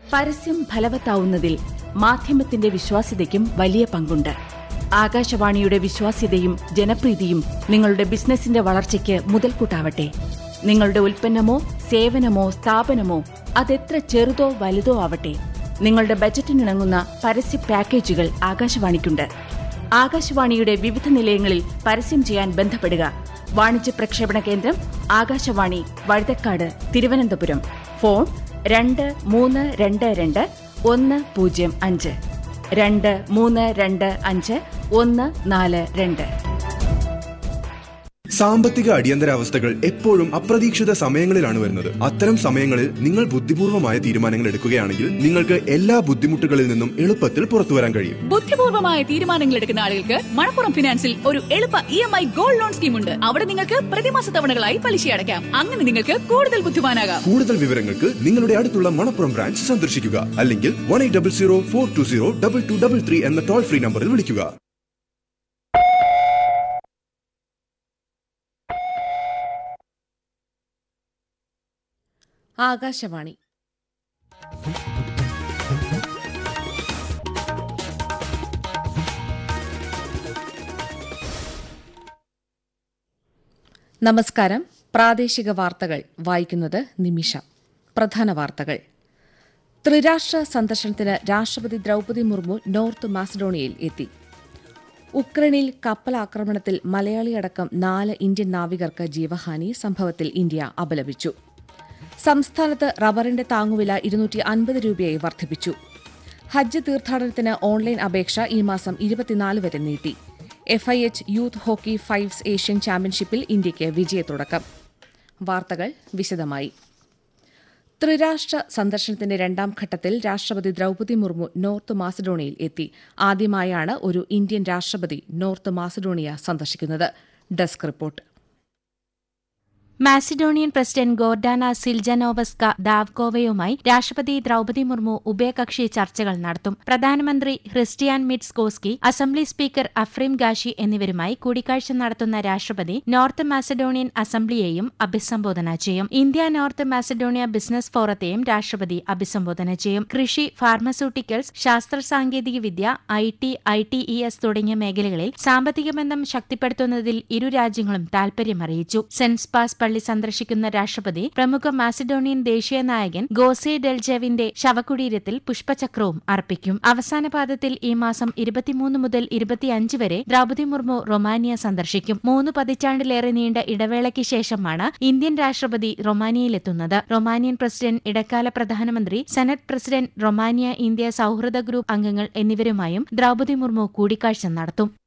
പരസ്യം ഫലവത്താവുന്നതിൽ മാധ്യമത്തിന്റെ വിശ്വാസ്യതയ്ക്കും വലിയ പങ്കുണ്ട് ആകാശവാണിയുടെ വിശ്വാസ്യതയും ജനപ്രീതിയും നിങ്ങളുടെ ബിസിനസിന്റെ വളർച്ചയ്ക്ക് മുതൽക്കൂട്ടാവട്ടെ നിങ്ങളുടെ ഉൽപ്പന്നമോ സേവനമോ സ്ഥാപനമോ അതെത്ര ചെറുതോ വലുതോ ആവട്ടെ നിങ്ങളുടെ ബജറ്റിനിണങ്ങുന്ന പരസ്യ പാക്കേജുകൾ ആകാശവാണിക്കുണ്ട് ആകാശവാണിയുടെ വിവിധ നിലയങ്ങളിൽ പരസ്യം ചെയ്യാൻ ബന്ധപ്പെടുക വാണിജ്യ പ്രക്ഷേപണ കേന്ദ്രം ആകാശവാണി വഴുതക്കാട് തിരുവനന്തപുരം ഫോൺ രണ്ട് മൂന്ന് രണ്ട് രണ്ട് ഒന്ന് പൂജ്യം അഞ്ച് രണ്ട് മൂന്ന് രണ്ട് അഞ്ച് ഒന്ന് നാല് രണ്ട് സാമ്പത്തിക അടിയന്തരാവസ്ഥകൾ എപ്പോഴും അപ്രതീക്ഷിത സമയങ്ങളിലാണ് വരുന്നത് അത്തരം സമയങ്ങളിൽ നിങ്ങൾ ബുദ്ധിപൂർവമായ തീരുമാനങ്ങൾ എടുക്കുകയാണെങ്കിൽ നിങ്ങൾക്ക് എല്ലാ ബുദ്ധിമുട്ടുകളിൽ നിന്നും എളുപ്പത്തിൽ പുറത്തു വരാൻ കഴിയും ബുദ്ധിപൂർവമായ തീരുമാനങ്ങൾ എടുക്കുന്ന ആളുകൾക്ക് മണപ്പുറം ഫിനാൻസിൽ ഒരു എളുപ്പ E M I gold loan scheme ഉണ്ട് അവിടെ നിങ്ങൾക്ക് പ്രതിമാസ തവണകളായി പലിശ അടയ്ക്കാം അങ്ങനെ നിങ്ങൾക്ക് കൂടുതൽ ബുദ്ധിമാനാകാം കൂടുതൽ വിവരങ്ങൾക്ക് നിങ്ങളുടെ അടുത്തുള്ള മണപ്പുറം ബ്രാഞ്ച് സന്ദർശിക്കുക അല്ലെങ്കിൽ one eight double zero four two zero double two double three എന്ന ടോൾ ഫ്രീ നമ്പറിൽ വിളിക്കുക ആകാശവാണി നമസ്കാരം പ്രാദേശിക വാർത്തകൾ വായിക്കുന്നത് നിമിഷ പ്രധാന വാർത്തകൾ ത്രിരാഷ്ട്ര സന്ദർശനത്തിന് രാഷ്ട്രപതി ദ്രൌപദി മുർമു നോർത്ത് മാസഡോണിയയിൽ എത്തി ഉക്രൈനിൽ കപ്പലാക്രമണത്തിൽ മലയാളിയടക്കം നാല് ഇന്ത്യൻ നാവികർക്ക് ജീവഹാനി സംഭവത്തിൽ ഇന്ത്യ അപലപിച്ചു സംസ്ഥാനത്ത് റബ്ബറിന്റെ താങ്ങുവില ഇരുന്നൂറ്റി അൻപത് രൂപയായി വർദ്ധിപ്പിച്ചു ഹജ്ജ് തീർത്ഥാടനത്തിന് ഓൺലൈൻ അപേക്ഷ ഈ മാസം ഇരുപത്തിനാല് വരെ നീട്ടി FIH youth hockey fives Asian ചാമ്പ്യൻഷിപ്പിൽ ഇന്ത്യയ്ക്ക് വിജയത്തുടക്കം വാർത്തകൾ വിശദമായി ത്രിരാഷ്ട്ര സന്ദർശനത്തിന്റെ രണ്ടാം ഘട്ടത്തിൽ രാഷ്ട്രപതി ദ്രൌപദി മുർമു നോർത്ത് മാസഡോണിയയിൽ എത്തി ആദ്യമായാണ് ഒരു ഇന്ത്യൻ രാഷ്ട്രപതി നോർത്ത് മാസഡോണിയ സന്ദർശിക്കുന്നത് desk report Macedonian president Gordana Siljanovska ദാവ്കോവയുമായി രാഷ്ട്രപതി ദ്രൌപദി മുർമു ഉഭയകക്ഷി ചർച്ചകൾ നടത്തും പ്രധാനമന്ത്രി Hristijan Mickoski assembly speaker Afrim Gashi എന്നിവരുമായി കൂടിക്കാഴ്ച നടത്തുന്ന രാഷ്ട്രപതി നോർത്ത് മാസഡോണിയൻ അസംബ്ലിയെയും അഭിസംബോധന ചെയ്യും ഇന്ത്യ നോർത്ത് മാസഡോണിയ ബിസിനസ് ഫോറത്തെയും രാഷ്ട്രപതി അഭിസംബോധന ചെയ്യും കൃഷി ഫാർമസ്യൂട്ടിക്കൽസ് ശാസ്ത്ര സാങ്കേതിക വിദ്യ I T I T E S തുടങ്ങിയ മേഖലകളിൽ സാമ്പത്തിക ബന്ധം ശക്തിപ്പെടുത്തുന്നതിൽ ഇരു രാജ്യങ്ങളും താൽപര്യമറിയിച്ചു സെന്റ് പാസ് പള്ളി സന്ദർശിക്കുന്ന രാഷ്ട്രപതി പ്രമുഖ മാസിഡോണിയൻ ദേശീയ നായകൻ ഗോസെ ഡെൽജെവിന്റെ ശവകുടീരത്തിൽ പുഷ്പചക്രവും അർപ്പിക്കും അവസാന പാദത്തിൽ ഈ മാസം ഇരുപത്തിമൂന്ന് മുതൽ ഇരുപത്തിയഞ്ച് വരെ ദ്രൗപദി മുർമു റൊമാനിയ സന്ദർശിക്കും മൂന്ന് പതിറ്റാണ്ടിലേറെ നീണ്ട ഇടവേളയ്ക്ക് ശേഷമാണ് ഇന്ത്യൻ രാഷ്ട്രപതി റൊമാനിയയിലെത്തുന്നത് റൊമാനിയൻ പ്രസിഡന്റ് ഇടക്കാല പ്രധാനമന്ത്രി സെനറ്റ് പ്രസിഡന്റ് റൊമാനിയ ഇന്ത്യ സൌഹൃദ ഗ്രൂപ്പ് അംഗങ്ങൾ എന്നിവരുമായും ദ്രൗപദി മുർമു കൂടിക്കാഴ്ച നടത്തും